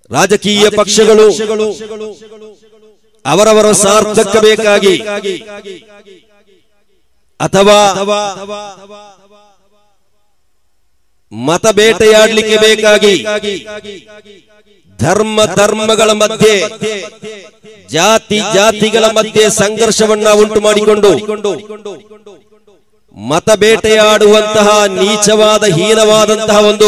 ರಾಜಕೀಯ ಪಕ್ಷಗಳು ಅವರವರ ಸಾರ್ಥಕ ಬೇಕಾಗಿ ಅಥವಾ ಮತ ಬೇಟೆಯಾಡ್ಲಿಕ್ಕೆ ಬೇಕಾಗಿ ಧರ್ಮ ಧರ್ಮಗಳ ಮಧ್ಯೆ ಜಾತಿ ಜಾತಿಗಳ ಮಧ್ಯೆ ಸಂಘರ್ಷವನ್ನ ಉಂಟು ಮಾಡಿಕೊಂಡು ಮತ ಬೇಟೆಯಾಡುವಂತಹ ನೀಚವಾದ ಹೀನವಾದಂತಹ ಒಂದು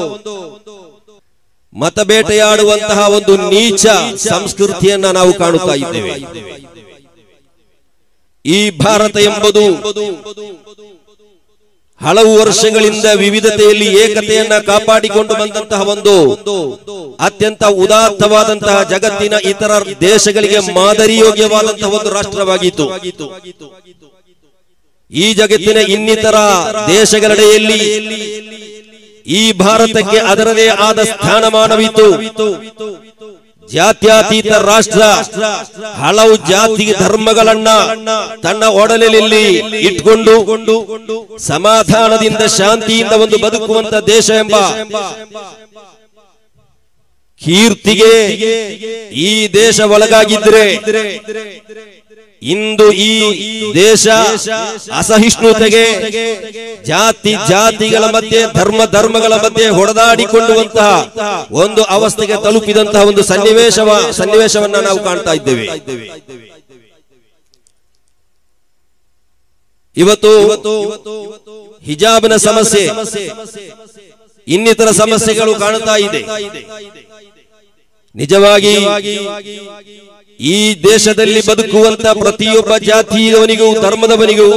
ಮತ ಬೇಟೆಯಾಡುವಂತಹ ಒಂದು ನೀಚ ಸಂಸ್ಕೃತಿಯನ್ನ ನಾವು ಕಾಣುತ್ತಾ ಇದ್ದೇವೆ ಈ ಭಾರತ ಎಂಬುದು ಹಲವು ವರ್ಷಗಳಿಂದ ವಿವಿಧತೆಯಲ್ಲಿ ಏಕತೆಯನ್ನ ಕಾಪಾಡಿಕೊಂಡು ಬಂದಂತಹ ಒಂದು ಅತ್ಯಂತ ಉದಾತ್ತವಾದಂತಹ ಜಗತ್ತಿನ ಇತರ ದೇಶಗಳಿಗೆ ಮಾದರಿಯೋಗ್ಯವಾದಂತಹ ಒಂದು ರಾಷ್ಟ್ರವಾಗಿತ್ತು ಈ ಜಗತ್ತಿನ ಇನ್ನಿತರ ದೇಶಗಳೆಡೆಯಲ್ಲಿ ಈ ಭಾರತಕ್ಕೆ ಅದರದೇ ಆದ ಸ್ಥಾನಮಾನವಿತ್ತು ಜಾತ್ಯತೀತ ರಾಷ್ಟ್ರ ಹಲವು ಜಾತಿ ಧರ್ಮಗಳನ್ನ ತನ್ನ ಒಡಲಿನಲ್ಲಿ ಇಟ್ಕೊಂಡು ಸಮಾಧಾನದಿಂದ ಶಾಂತಿಯಿಂದ ಒಂದು ಬದುಕುವಂತ ದೇಶ ಎಂಬ ಕೀರ್ತಿಗೆ ಈ ದೇಶ ಒಳಗಾಗಿದ್ರೆ ಇಂದು ಈ ದೇಶ ಅಸಹಿಷ್ಣುತೆಗೆ ಜಾತಿ ಜಾತಿಗಳ ಮಧ್ಯೆ ಧರ್ಮ ಧರ್ಮಗಳ ಮಧ್ಯೆ ಹೊಡೆದಾಡಿಕೊಳ್ಳುವಂತಹ ಒಂದು ಅವಸ್ಥೆಗೆ ತಲುಪಿದಂತಹ ಒಂದು ಸನ್ನಿವೇಶವ ಸನ್ನಿವೇಶವನ್ನ ನಾವು ಕಾಣ್ತಾ ಇದ್ದೇವೆ ಇವತ್ತು ಹಿಜಾಬ್ನ ಸಮಸ್ಯೆ ಇನ್ನಿತರ ಸಮಸ್ಯೆಗಳು ಕಾಣ್ತಾ ಇದೆ ನಿಜವಾಗಿ ಈ ದೇಶದಲ್ಲಿ ಬದುಕುವಂತ ಪ್ರತಿಯೊಬ್ಬ ಜಾತಿಯವನಿಗೂ ಧರ್ಮದವನಿಗೂ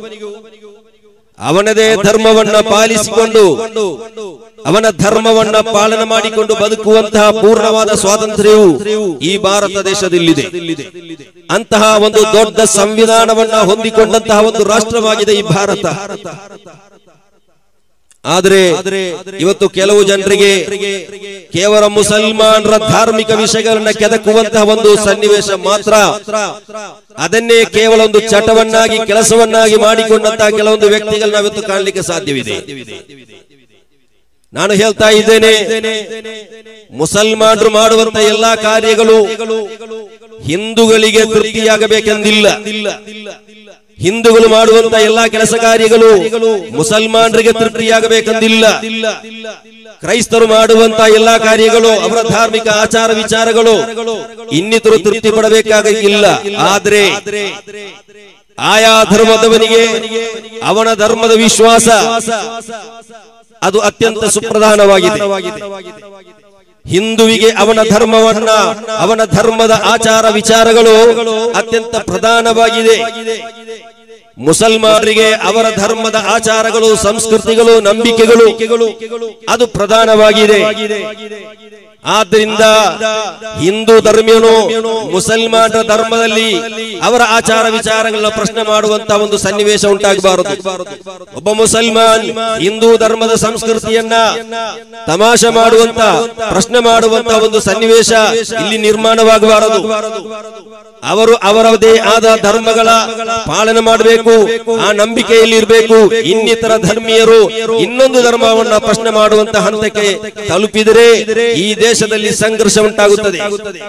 ಅವನದೇ ಧರ್ಮವನ್ನ ಪಾಲಿಸಿಕೊಂಡು ಅವನ ಧರ್ಮವನ್ನ ಪಾಲನೆ ಮಾಡಿಕೊಂಡು ಬದುಕುವಂತಹ ಪೂರ್ಣವಾದ ಸ್ವಾತಂತ್ರ್ಯವು ಈ ಭಾರತ ದೇಶದಲ್ಲಿದೆ ಅಂತಹ ಒಂದು ದೊಡ್ಡ ಸಂವಿಧಾನವನ್ನ ಹೊಂದಿಕೊಂಡಂತಹ ಒಂದು ರಾಷ್ಟ್ರವಾಗಿದೆ ಈ ಭಾರತ ಆದ್ರೆ ಇವತ್ತು ಕೆಲವು ಜನರಿಗೆ ಕೇವಲ ಮುಸಲ್ಮಾನರ ಧಾರ್ಮಿಕ ವಿಷಯಗಳನ್ನ ಕೆದಕುವಂತಹ ಒಂದು ಸನ್ನಿವೇಶ ಮಾತ್ರ ಅದನ್ನೇ ಕೇವಲ ಒಂದು ಚಟವನ್ನಾಗಿ ಕೆಲಸವನ್ನಾಗಿ ಮಾಡಿಕೊಂಡಂತಹ ಕೆಲವೊಂದು ವ್ಯಕ್ತಿಗಳನ್ನ ಇವತ್ತು ಕಾಣಲಿಕ್ಕೆ ಸಾಧ್ಯವಿದೆ ನಾನು ಹೇಳ್ತಾ ಇದ್ದೇನೆ ಮುಸಲ್ಮಾನರು ಮಾಡುವಂತ ಎಲ್ಲಾ ಕಾರ್ಯಗಳು ಹಿಂದೂಗಳಿಗೆ ತೃಪ್ತಿಯಾಗಬೇಕೆಂದಿಲ್ಲ ಹಿಂದೂಗಳು ಮಾಡುವಂತ ಎಲ್ಲಾ ಕೆಲಸ ಕಾರ್ಯಗಳು ಮುಸಲ್ಮಾನರಿಗೆ ತೃಪ್ತಿಯಾಗಬೇಕೆಂದಿಲ್ಲ ಕ್ರೈಸ್ತರು ಮಾಡುವಂತ ಎಲ್ಲಾ ಕಾರ್ಯಗಳು ಅವರ ಧಾರ್ಮಿಕ ಆಚಾರ ವಿಚಾರಗಳು ಇನ್ನಿತರು ತೃಪ್ತಿ ಪಡಬೇಕಾಗಿಲ್ಲ ಆದ್ರೆ ಆಯಾ ಧರ್ಮದವನಿಗೆ ಅವನ ಧರ್ಮದ ವಿಶ್ವಾಸ ಅದು ಅತ್ಯಂತ ಸುಪ್ರಧಾನವಾಗಿದೆ ಹಿಂದುವಿಗೆ ಅವನ ಧರ್ಮವನ್ನ ಅವನ ಧರ್ಮದ ಆಚಾರ ವಿಚಾರಗಳು ಅತ್ಯಂತ ಪ್ರಧಾನವಾಗಿದೆ ಮುಸಲ್ಮಾನರಿಗೆ ಅವರ ಧರ್ಮದ ಆಚಾರಗಳು ಸಂಸ್ಕೃತಿಗಳು ನಂಬಿಕೆಗಳು ಅದು ಪ್ರಧಾನವಾಗಿದೆ ಆದ್ರಿಂದ ಹಿಂದೂ ಧರ್ಮೀಯನು ಮುಸಲ್ಮಾನರ ಧರ್ಮದಲ್ಲಿ ಅವರ ಆಚಾರ ವಿಚಾರಗಳನ್ನ ಪ್ರಶ್ನೆ ಮಾಡುವಂತ ಒಂದು ಸನ್ನಿವೇಶ ಉಂಟಾಗಬಾರದು ಒಬ್ಬ ಮುಸಲ್ಮಾನ್ ಹಿಂದೂ ಧರ್ಮದ ಸಂಸ್ಕೃತಿಯನ್ನ ತಮಾಷೆ ಮಾಡುವಂತ ಪ್ರಶ್ನೆ ಮಾಡುವಂತ ಒಂದು ಸನ್ನಿವೇಶ ಇಲ್ಲಿ ನಿರ್ಮಾಣವಾಗಬಾರದು ಅವರು ಅವರದೇ ಆದ ಧರ್ಮಗಳ ಪಾಲನೆ ಮಾಡಬೇಕು ಆ ನಂಬಿಕೆಯಲ್ಲಿ ಇರಬೇಕು ಇನ್ನಿತರ ಧರ್ಮೀಯರು ಇನ್ನೊಂದು ಧರ್ಮವನ್ನ ಪ್ರಶ್ನೆ ಮಾಡುವಂತ ಹಂತಕ್ಕೆ ತಲುಪಿದರೆ ಈ ದೇಶದಲ್ಲಿ ಸಂಘರ್ಷ ಉಂಟಾಗುತ್ತದೆ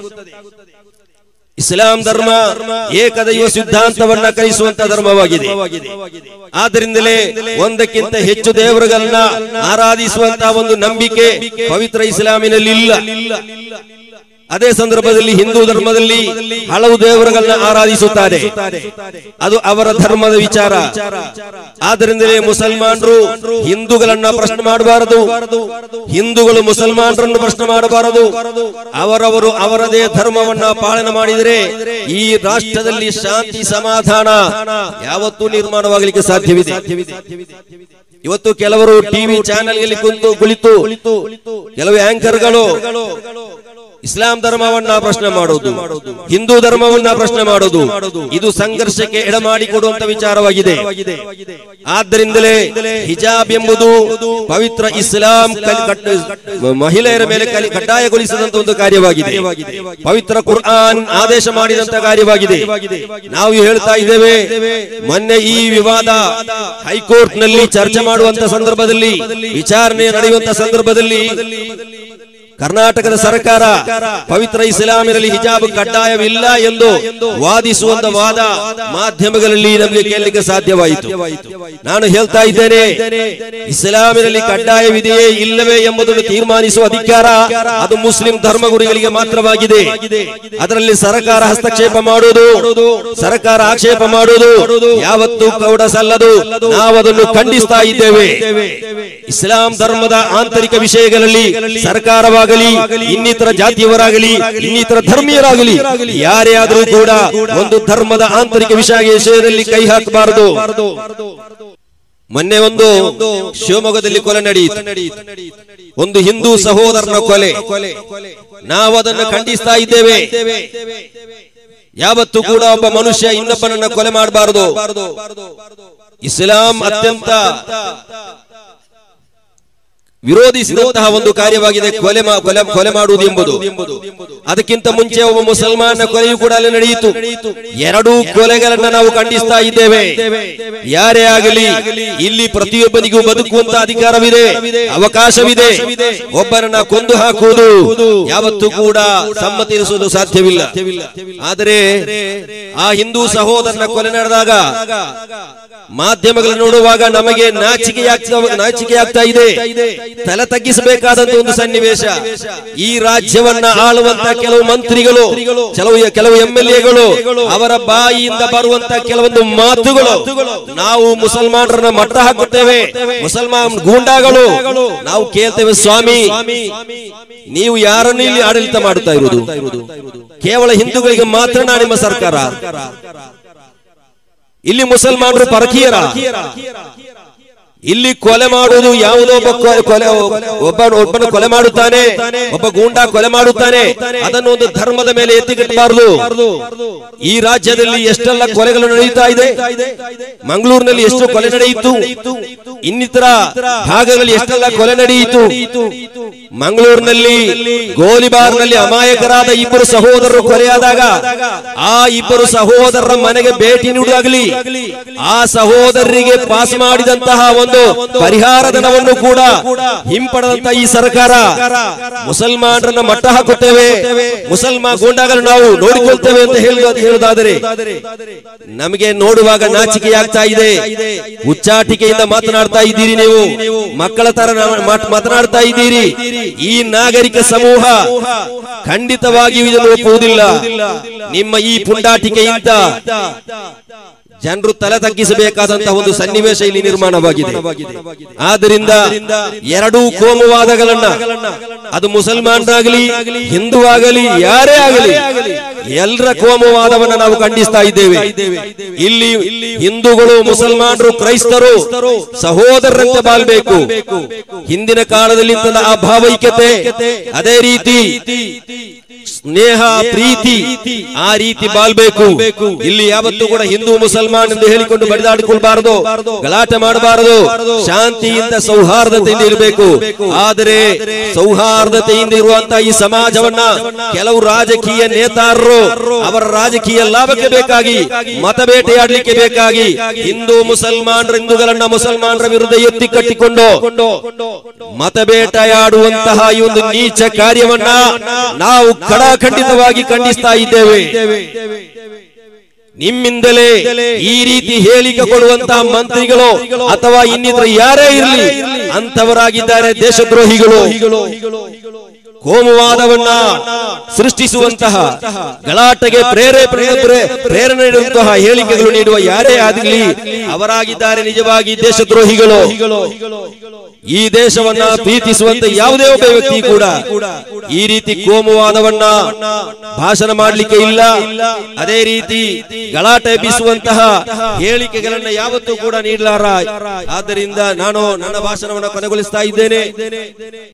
ಇಸ್ಲಾಂ ಧರ್ಮ ಏಕದೈವ ಸಿದ್ಧಾಂತವನ್ನ ಕಲಿಸುವಂತ ಧರ್ಮವಾಗಿದೆ ಆದ್ದರಿಂದಲೇ ಒಂದಕ್ಕಿಂತ ಹೆಚ್ಚು ದೇವರುಗಳನ್ನ ಆರಾಧಿಸುವಂತಹ ಒಂದು ನಂಬಿಕೆ ಪವಿತ್ರ ಇಸ್ಲಾಮಿನಲ್ಲಿ ಇಲ್ಲ ಅದೇ ಸಂದರ್ಭದಲ್ಲಿ ಹಿಂದೂ ಧರ್ಮದಲ್ಲಿ ಹಲವು ದೇವರುಗಳನ್ನ ಆರಾಧಿಸುತ್ತಾರೆ ಅದು ಅವರ ಧರ್ಮದ ವಿಚಾರ ಆದ್ದರಿಂದಲೇ ಮುಸಲ್ಮಾನರು ಹಿಂದೂಗಳನ್ನ ಪ್ರಶ್ನೆ ಮಾಡಬಾರದು ಹಿಂದೂಗಳು ಮುಸಲ್ಮಾನರನ್ನು ಪ್ರಶ್ನೆ ಮಾಡಬಾರದು ಅವರವರು ಅವರದೇ ಧರ್ಮವನ್ನ ಪಾಲನೆ ಮಾಡಿದರೆ ಈ ರಾಷ್ಟ್ರದಲ್ಲಿ ಶಾಂತಿ ಸಮಾಧಾನ ಯಾವತ್ತೂ ನಿರ್ಮಾಣವಾಗಲಿಕ್ಕೆ ಸಾಧ್ಯವಿದೆ ಇವತ್ತು ಕೆಲವರು ಟಿವಿ ಚಾನೆಲ್ಗಳಲ್ಲಿ ಕುಂತು ಕುಳಿತು ಕೆಲವು ಆಂಕರ್ಗಳು ಇಸ್ಲಾಂ ಧರ್ಮವನ್ನ ಪ್ರಶ್ನೆ ಮಾಡುವುದು ಹಿಂದೂ ಧರ್ಮವನ್ನ ಪ್ರಶ್ನೆ ಮಾಡುವುದು ಇದು ಸಂಘರ್ಷಕ್ಕೆ ಎಡಮಾಡಿಕೊಡುವಂತ ವಿಚಾರವಾಗಿದೆ ಆದ್ದರಿಂದಲೇ ಹಿಜಾಬ್ ಎಂಬುದು ಪವಿತ್ರ ಇಸ್ಲಾಂ ಕಲಿ- ಕಟ್- ಮಹಿಳೆಯರ ಮೇಲೆ ಕಲಿ- ಕಡ್ಡಾಯಗೊಳಿಸಿದಂತ ಒಂದು ಕಾರ್ಯವಾಗಿದೆ ಪವಿತ್ರ ಕುರ್ಆನ್ ಆದೇಶ ಮಾಡಿದಂತ ಕಾರ್ಯವಾಗಿದೆ ನಾವು ಹೇಳ್ತಾ ಇದ್ದೇವೆ ಮೊನ್ನೆ ಈ ವಿವಾದ ಹೈಕೋರ್ಟ್ ನಲ್ಲಿ ಚರ್ಚೆ ಮಾಡುವಂತ ಸಂದರ್ಭದಲ್ಲಿ ವಿಚಾರಣೆ ನಡೆಯುವಂತ ಸಂದರ್ಭದಲ್ಲಿ ಕರ್ನಾಟಕದ ಸರ್ಕಾರ ಪವಿತ್ರ ಇಸ್ಲಾಮಿನಲ್ಲಿ ಹಿಜಾಬ್ ಕಡ್ಡಾಯವಿಲ್ಲ ಎಂದು ವಾದಿಸುವಂತ ವಾದ ಮಾಧ್ಯಮಗಳಲ್ಲಿ ನಮಗೆ ಕೇಳಲಿಕ್ಕೆ ಸಾಧ್ಯವಾಯಿತು ನಾನು ಹೇಳ್ತಾ ಇದ್ದೇನೆ ಇಸ್ಲಾಮಿನಲ್ಲಿ ಕಡ್ಡಾಯವಿದೆಯೇ ಇಲ್ಲವೇ ಎಂಬುದನ್ನು ತೀರ್ಮಾನಿಸುವ ಅಧಿಕಾರ ಅದು ಮುಸ್ಲಿಂ ಧರ್ಮಗುರುಗಳಿಗೆ ಮಾತ್ರವಾಗಿದೆ ಅದರಲ್ಲಿ ಸರ್ಕಾರ ಹಸ್ತಕ್ಷೇಪ ಮಾಡುವುದು ಸರ್ಕಾರ ಆಕ್ಷೇಪ ಮಾಡುವುದು ಯಾವತ್ತೂ ಕೂಡ ಸಲ್ಲದು ನಾವು ಅದನ್ನು ಖಂಡಿಸ್ತಾ ಇದ್ದೇವೆ ಇಸ್ಲಾಂ ಧರ್ಮದ ಆಂತರಿಕ ವಿಷಯಗಳಲ್ಲಿ ಸರ್ಕಾರವಾಗಲಿ ಇನ್ನಿತರ ಜಾತಿಯವರಾಗಲಿ ಇನ್ನಿತರ ಧರ್ಮೀಯರಾಗಲಿ ಯಾರೇ ಆದರೂ ಕೂಡ ಒಂದು ಧರ್ಮದ ಆಂತರಿಕ ವಿಷಯ ವಿಷಯದಲ್ಲಿ ಕೈ ಹಾಕಬಾರದು ಮೊನ್ನೆ ಒಂದು ಶಿವಮೊಗ್ಗದಲ್ಲಿ ಕೊಲೆ ನಡೆಯಿತು ಒಂದು ಹಿಂದೂ ಸಹೋದರನ ಕೊಲೆ ನಾವು ಅದನ್ನು ಖಂಡಿಸ್ತಾ ಇದ್ದೇವೆ ಯಾವತ್ತೂ ಕೂಡ ಒಬ್ಬ ಮನುಷ್ಯ ಇನ್ನೊಬ್ಬನನ್ನ ಕೊಲೆ ಮಾಡಬಾರದು ಇಸ್ಲಾಂ ಅತ್ಯಂತ ವಿರೋಧಿಸಿದಂತಹ ಒಂದು ಕಾರ್ಯವಾಗಿದೆ ಕೊಲೆ ಮಾ- ಕೊಲೆ ಕೊಲೆ ಮಾಡುವುದು ಎಂಬುದು ಅದಕ್ಕಿಂತ ಮುಂಚೆ ಒಬ್ಬ ಮುಸಲ್ಮಾನ ಕೊಲೆಯೂ ಕೂಡ ಅಲ್ಲಿ ನಡೆಯಿತು ಎರಡೂ ಕೊಲೆಗಳನ್ನ ನಾವು ಖಂಡಿಸ್ತಾ ಇದ್ದೇವೆ ಯಾರೇ ಆಗಲಿ ಇಲ್ಲಿ ಪ್ರತಿಯೊಬ್ಬನಿಗೂ ಬದುಕುವಂತ ಅಧಿಕಾರವಿದೆ ಅವಕಾಶವಿದೆ ಒಬ್ಬರನ್ನ ಕೊಂದು ಹಾಕುವುದು ಯಾವತ್ತೂ ಕೂಡ ಸಮ್ಮತಿಸುವುದು ಸಾಧ್ಯವಿಲ್ಲ ಆದರೆ ಆ ಹಿಂದೂ ಸಹೋದರನ ಕೊಲೆ ನಡೆದಾಗ ಮಾಧ್ಯಮಗಳು ನೋಡುವಾಗ ನಮಗೆ ನಾಚಿಕೆಯಾಗ್ತಾ ನಾಚಿಕೆಯಾಗ್ತಾ ಇದೆ ತಲೆ ತಗ್ಗಿಸಬೇಕಾದಂತ ಒಂದು ಸನ್ನಿವೇಶ ಈ ರಾಜ್ಯವನ್ನ ಆಳುವಂತ ಕೆಲವು ಮಂತ್ರಿಗಳು ಕೆಲವು ಕೆಲವು ಎಂ ಎಲ್ ಎಗಳು ಅವರ ಬಾಯಿಯಿಂದ ಬರುವಂತ ಕೆಲವೊಂದು ಮಾತುಗಳು ನಾವು ಮುಸಲ್ಮಾನರನ್ನ ಮಟ್ಟ ಹಾಕುತ್ತೇವೆ ಮುಸಲ್ಮಾನ್ ಗೂಂಡಾಗಳು ನಾವು ಕೇಳ್ತೇವೆ ಸ್ವಾಮಿ ನೀವು ಯಾರನ್ನು ಇಲ್ಲಿ ಆಡಳಿತ ಮಾಡುತ್ತಾ ಇರುವುದು ಕೇವಲ ಹಿಂದೂಗಳಿಗೆ ಮಾತ್ರ ನಿಮ್ಮ ಸರ್ಕಾರ ಇಲ್ಲಿ ಮುಸಲ್ಮಾನರು ಪರಕೀಯರ ಇಲ್ಲಿ ಕೊಲೆ ಮಾಡುವುದು ಯಾವುದೋ ಒಬ್ಬ ಕೊ- ಕೊಲೆ ಒಬ್ಬ ಒಬ್ಬನ ಕೊಲೆ ಮಾಡುತ್ತಾನೆ ಒಬ್ಬ ಗೂಂಡಾ ಕೊಲೆ ಮಾಡುತ್ತಾನೆ ಅದನ್ನು ಒಂದು ಧರ್ಮದ ಮೇಲೆ ಎತ್ತಿಕಟ್ಟಬಾರದು ಈ ರಾಜ್ಯದಲ್ಲಿ ಎಷ್ಟೆಲ್ಲ ಕೊಲೆಗಳು ನಡೆಯುತ್ತಾ ಇದೆ ಮಂಗಳೂರಿನಲ್ಲಿ ಎಷ್ಟು ಕೊಲೆ ನಡೆಯಿತು ಇನ್ನಿತರ ಭಾಗಗಳಲ್ಲಿ ಎಷ್ಟೆಲ್ಲ ಕೊಲೆ ನಡೆಯಿತು ಮಂಗಳೂರಿನಲ್ಲಿ ಗೋಲಿಬಾರ್ನಲ್ಲಿ ಅಮಾಯಕರಾದ ಇಬ್ಬರು ಸಹೋದರರು ಕೊಲೆಯಾದಾಗ ಆ ಇಬ್ಬರು ಸಹೋದರರ ಮನೆಗೆ ಭೇಟಿ ನೀಡುವಾಗಲಿ ಆ ಸಹೋದರರಿಗೆ ಪಾಸ್ ಮಾಡಿದಂತಹ ಒಂದು ಪರಿಹಾರ ಧನವನ್ನು ಕೂಡ ಹಿಂಪಡೆದಂತ ಈ ಸರ್ಕಾರ ಮುಸಲ್ಮಾನರನ್ನ ಮಟ್ಟ ಹಾಕುತ್ತೇವೆ ಮುಸಲ್ಮಾನ್ ಗೂಂಡಾಗಳು ನಾವು ನೋಡಿಕೊಳ್ತೇವೆ ಅಂತ ಹೇಳಿ ಹೇಳುವುದಾದರೆ ನಮಗೆ ನೋಡುವಾಗ ನಾಚಿಕೆಯಾಗ್ತಾ ಇದೆ ಉಚ್ಚಾಟಿಕೆಯಿಂದ ಮಾತನಾಡ್ತಾ ಇದ್ದೀರಿ ನೀವು ಮಕ್ಕಳ ತರ ನಾ- ಮಾತ್- ಮಾತನಾಡ್ತಾ ಇದ್ದೀರಿ ಈ ನಾಗರಿಕ ಸಮೂಹ ಖಂಡಿತವಾಗಿಯೂ ಇದನ್ನು ಒಪ್ಪುವುದಿಲ್ಲ ನಿಮ್ಮ ಈ ಪುಂಡಾಟಿಕೆಯಿಂದ ಜನರು ತಲೆ ತಗ್ಗಿಸಬೇಕಾದಂತಹ ಒಂದು ಸನ್ನಿವೇಶ ಇಲ್ಲಿ ನಿರ್ಮಾಣವಾಗಿದೆ ಆದ್ದರಿಂದ ಎರಡೂ ಕೋಮುವಾದಗಳನ್ನ ಅದು ಮುಸಲ್ಮಾನರಾಗಲಿ ಹಿಂದೂ ಆಗಲಿ ಯಾರೇ ಆಗಲಿ ಎಲ್ಲರ ಕೋಮುವಾದವನ್ನ ನಾವು ಖಂಡಿಸ್ತಾ ಇದ್ದೇವೆ ಇಲ್ಲಿ ಹಿಂದೂಗಳು ಮುಸಲ್ಮಾನರು ಕ್ರೈಸ್ತರು ಸಹೋದರರಂತೆ ಬಾಳ್ಬೇಕು ಹಿಂದಿನ ಕಾಲದಲ್ಲಿ ಇದ್ದ ಆ ಭಾವೈಕ್ಯತೆ ಅದೇ ರೀತಿ ಸ್ನೇಹ ಪ್ರೀತಿ ಆ ರೀತಿ ಬಾಳ್ಬೇಕು ಇಲ್ಲಿ ಯಾವತ್ತೂ ಕೂಡ ಹಿಂದೂ ಮುಸಲ್ಮಾನ್ ಎಂದು ಹೇಳಿಕೊಂಡು ಬಡಿದಾಡಿಕೊಳ್ಬಾರದು ಗಲಾಟೆ ಮಾಡಬಾರದು ಶಾಂತಿಯಿಂದ ಸೌಹಾರ್ದತೆಯಿಂದ ಇರಬೇಕು ಆದರೆ ಸೌಹಾರ್ದತೆಯಿಂದ ಇರುವಂತಹ ಈ ಸಮಾಜವನ್ನ ಕೆಲವು ರಾಜಕೀಯ ನೇತಾರರು ಅವರ ರಾಜಕೀಯ ಲಾಭಕ್ಕೆ ಬೇಕಾಗಿ ಮತಬೇಟೆಯಾಡಲಿಕ್ಕೆ ಬೇಕಾಗಿ ಹಿಂದೂ ಮುಸಲ್ಮಾನರ ಹಿಂದೂಗಳನ್ನ ಮುಸಲ್ಮಾನರ ವಿರುದ್ಧ ಎತ್ತಿ ಕಟ್ಟಿಕೊಂಡು ಮತಬೇಟೆಯಾಡುವಂತಹ ಈ ಒಂದು ನೀಚ ಕಾರ್ಯವನ್ನ ನಾವು ಕಡಾಖಂಡಿತವಾಗಿ ಖಂಡಿಸ್ತಾ ಇದ್ದೇವೆ ನಿಮ್ಮಿಂದಲೇ ಈ ರೀತಿ ಹೇಳಿಕೆ ಕೊಡುವಂತಹ ಮಂತ್ರಿಗಳು ಅಥವಾ ಇನ್ನಿತರ ಯಾರೇ ಇರಲಿ ಅಂತವರಾಗಿದ್ದಾರೆ ದೇಶದ್ರೋಹಿಗಳು ಕೋಮುವಾದವನ್ನ ಸೃಷ್ಟಿಸುವಂತಹ ಗಲಾಟೆಗೆ ಪ್ರೇರೇಪಣೆ ಪ್ರೇ- ಪ್ರೇರಣೆ ನೀಡುವಂತಹ ಹೇಳಿಕೆಗಳು ನೀಡುವ ಯಾರೇ ಆಗಲಿ ಅವರಾಗಿದ್ದಾರೆ ನಿಜವಾಗಿ ದೇಶದ್ರೋಹಿಗಳು ಈ ದೇಶವನ್ನ ಪ್ರೀತಿಸುವಂತ ಯಾವುದೇ ಒಬ್ಬ ವ್ಯಕ್ತಿ ಕೂಡ ಈ ರೀತಿ ಕೋಮುವಾದವನ್ನ ಭಾಷಣ ಮಾಡಲಿಕ್ಕೆ ಇಲ್ಲ ಅದೇ ರೀತಿ ಗಲಾಟೆ ಬೀಸುವಂತಹ ಹೇಳಿಕೆಗಳನ್ನ ಯಾವತ್ತೂ ಕೂಡ ನೀಡಲಾರ ಆದ್ದರಿಂದ ನಾನು ನನ್ನ ಭಾಷಣವನ್ನು ಕೊನೆಗೊಳಿಸ್ತಾ ಇದ್ದೇನೆ